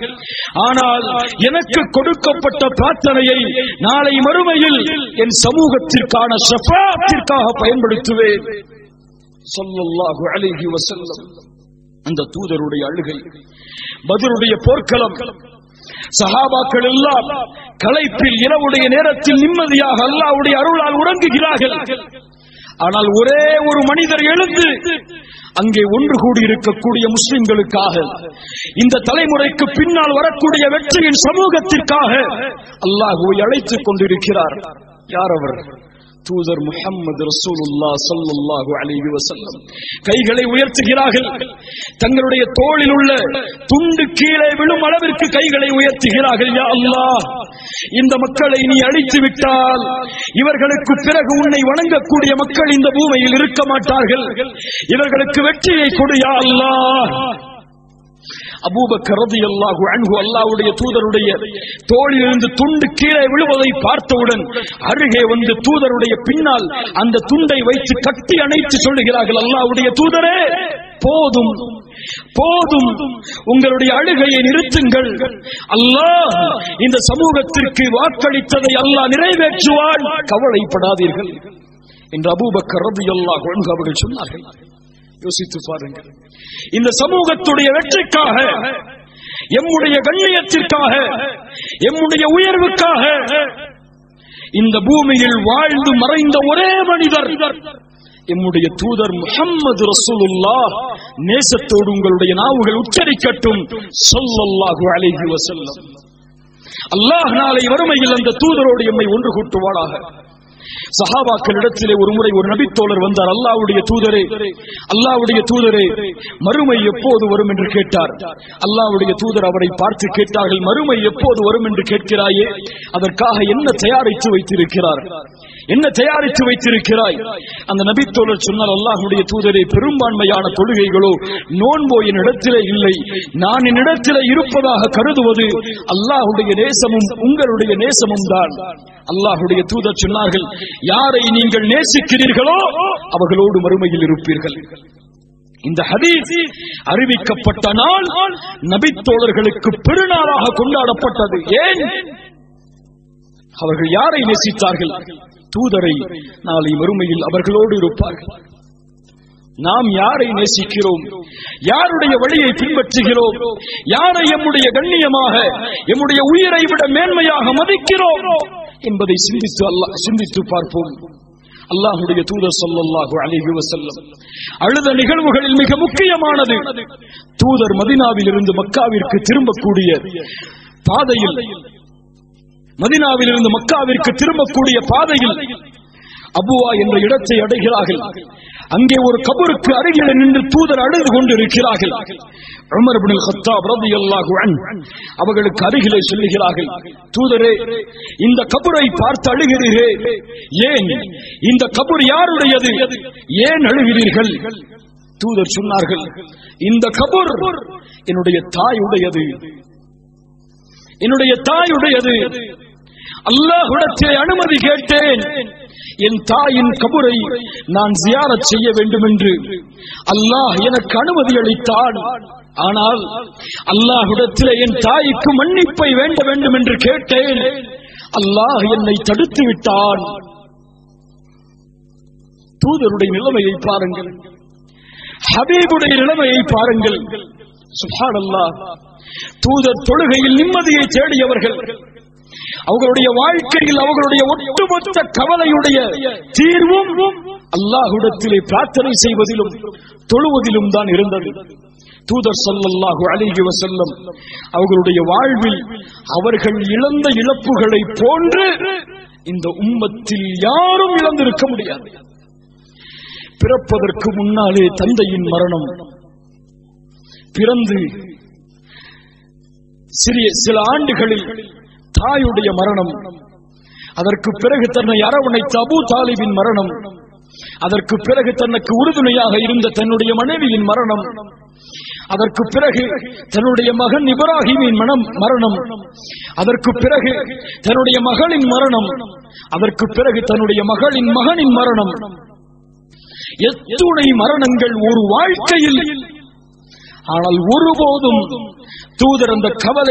ஆனால் எனக்கு கொடுக்கப்பட்ட பிரார்த்தனையை நாளை மறுமையில் என் சமூகத்திற்கான ஷஃபாத்திற்காக பயன்படுத்துவேன் ஸல்லல்லாஹு அலைஹி வஸல்லம் அந்த தூதருடைய அழுகை பதிலுடைய போர்க்களம் சஹாபாக்கள் எல்லாம் களைப்பில் இரவுடைய நேரத்தில் நிம்மதியாக அல்லாஹ்வுடைய அருளால் உறங்குகிறார்கள் ஆனால் ஒரே ஒரு மனிதர் எழுந்து அங்கே ஒன்று கூடி இருக்கக்கூடிய முஸ்லிம்களுக்காக இந்த தலைமுறைக்கு பின்னால் வரக்கூடிய வெற்றியின் சமூகத்திற்காக அல்லாஹுவை அழைத்துக் கொண்டிருக்கிறார் யார் அவர் தூதர் முஹம்மது ரசூலுல்லா ஸல்லல்லாஹு அலைஹி வஸல்லம் கைகளை உயர்த்துகிறார்கள் தங்களுடைய தோளில் உள்ள துண்டு கீழே விழும் அளவிற்கு கைகளை உயர்த்துகிறார்கள் யா அல்லாஹ் இந்த மக்களை நீ அழித்து விட்டால் இவர்களுக்கு பிறகு உன்னை வணங்கக்கூடிய மக்கள் இந்த பூமியில் இருக்க மாட்டார்கள் இவர்களுக்கு வெற்றியை கொடு யா அல்லாஹ் அபூபக்கர் ரலியல்லாஹு அன்ஹு அல்லாஹ்வுடைய தூதருடைய தோளிலிருந்து துண்டு கீழே விழுவதை பார்த்தவுடன் அருகே வந்து தூதருடைய பின்னால் அந்த துண்டை வைத்து கட்டி அணைத்து சொல்லுகிறார்கள் அல்லாஹ்வுடைய தூதரே போதும் போதும் உங்களுடைய அழுகையை நிறுத்துங்கள் அல்லாஹ் இந்த சமூகத்திற்கு வாக்களித்ததை அல்லாஹ் நிறைவேற்றுவான் கவலைப்படாதீர்கள் என்று அபூபக்கர் ரலியல்லாஹு அன்ஹு அவர்கள் சொன்னார்கள் யோசித்து பாருங்கள் இந்த சமூகத்துடைய வெற்றிக்காக எம்முடைய கண்ணியத்திற்காக எம்முடைய உயர்வுக்காக இந்த பூமியில் வாழ்ந்து மறைந்த ஒரே மனிதர் எம்முடைய தூதர் முஹம்மது ரசூலுல்லா நேசத்தோடு உங்களுடைய நாவுகள் உச்சரிக்கட்டும் ஸல்லல்லாஹு அலைஹி வஸல்லம் அல்லாஹ் நாளை வறுமையில் அந்த தூதரோடு எம்மை ஒன்று கூட்டுவாளாக சஹாபாக்களிடத்திலே ஒரு முறை ஒரு நபித்தோழர் வந்தார் அல்லாவுடைய தூதரே அல்லாவுடைய தூதரே மறுமை எப்போது வரும் என்று கேட்டார் அல்லாவுடைய தூதர் அவரை பார்த்து கேட்டார்கள் மறுமை எப்போது வரும் என்று கேட்கிறாயே அதற்காக என்ன தயாரித்து வைத்திருக்கிறார் என்ன தயாரித்து வைத்திருக்கிறாய் அந்த நபித்தோழர் சொன்னால் அல்லாஹுடைய தூதரே பெரும்பான்மையான தொழுகைகளோ நோன்போ என்னிடத்திலே இல்லை நான் என்னிடத்திலே இருப்பதாக கருதுவது அல்லாஹுடைய நேசமும் உங்களுடைய நேசமும் தான் அல்லாஹுடைய தூதர் சொன்னார்கள் யாரை நீங்கள் நேசிக்கிறீர்களோ அவர்களோடு மறுமையில் இருப்பீர்கள் இந்த ஹதீஸ் அறிவிக்கப்பட்ட நாள் நபித்தோழர்களுக்கு பெருநாளாக கொண்டாடப்பட்டது ஏன் அவர்கள் யாரை நேசித்தார்கள் தூதரை நாளை மறுமையில் அவர்களோடு இருப்பார்கள் நாம் யாரை நேசிக்கிறோம் யாருடைய வழியை பின்பற்றுகிறோம் யாரை எம்முடைய கண்ணியமாக எம்முடைய உயிரை விட மேன்மையாக மதிக்கிறோம் என்பதை சிந்தித்து அல்லாஹ் சிந்தித்து பார்ப்போம் அல்லாஹுடைய தூதர் சொல்லல்லாஹு அலைஹி வஸல்லம் அழுத நிகழ்வுகளில் மிக முக்கியமானது தூதர் மதினாவில் இருந்து மக்காவிற்கு திரும்பக்கூடிய பாதையில் மதினாவில் இருந்து மக்காவிற்கு திரும்பக்கூடிய பாதையில் அபுவா என்ற இடத்தை அடைகிறார்கள் அங்கே ஒரு கபருக்கு அருகில் நின்று தூதர் அழுது கொண்டிருக்கிறார்கள் உமர் இப்னுல் கத்தாப் ரலியல்லாஹு அன்ஹு அவர்களுக்கு அருகிலே சொல்லுகிறார்கள் தூதரே இந்த கபரை பார்த்து அழுகிறீரே ஏன் இந்த கபர் யாருடையது ஏன் அழுகிறீர்கள் தூதர் சொன்னார்கள் இந்த கபர் என்னுடைய தாயுடையது என்னுடைய தாயுடையது அல்லாஹ்விடத்திலே அனுமதி கேட்டேன் என் தாயின் கபரை நான் ஜியாரத் செய்ய வேண்டும் என்று அல்லாஹ் எனக்கு அனுமதி அளித்தான் ஆனால் அல்லாஹ்விடத்திலே என் தாய்க்கு மன்னிப்பை வேண்ட வேண்டும் என்று கேட்டேன் அல்லாஹ் என்னை தடுத்து விட்டான் தூதருடைய நிலைமையை பாருங்கள் ஹபீபுடைய நிலைமையை பாருங்கள் சுப்ஹானல்லாஹ் தூதர் தொழுகையில் நிம்மதியை தேடியவர்கள் அவர்களுடைய வாழ்க்கையில் அவர்களுடைய ஒட்டுமொத்த கவலையுடைய தீர்வும் அல்லாஹுடத்திலே பிரார்த்தனை செய்வதிலும் தொழுவதிலும் தான் இருந்தது தூதர் ஸல்லல்லாஹு அலைஹி வஸல்லம் அவர்களுடைய வாழ்வில் அவர்கள் இழந்த இழப்புகளை போன்று இந்த உம்மத்தில் யாரும் இழந்திருக்க முடியாது பிறப்பதற்கு முன்னாலே தந்தையின் மரணம் பிறந்து சிறிய சில ஆண்டுகளில் தாயுடைய மரணம் அதற்கு பிறகு தன்னை அரவணைத்த அபூ தாலிபின் மரணம் அதற்கு பிறகு தனக்கு உறுதுணையாக இருந்த தன்னுடைய மனைவியின் மரணம் அதற்கு பிறகு தன்னுடைய மகன் இப்ராஹிமின் மனம் மரணம் அதற்கு பிறகு தன்னுடைய மகளின் மரணம் அதற்கு பிறகு தன்னுடைய மகளின் மகனின் மரணம் எத்துணை மரணங்கள் ஒரு வாழ்க்கையில் ஆனால் ஒருபோதும் தூதர் அந்த கவலை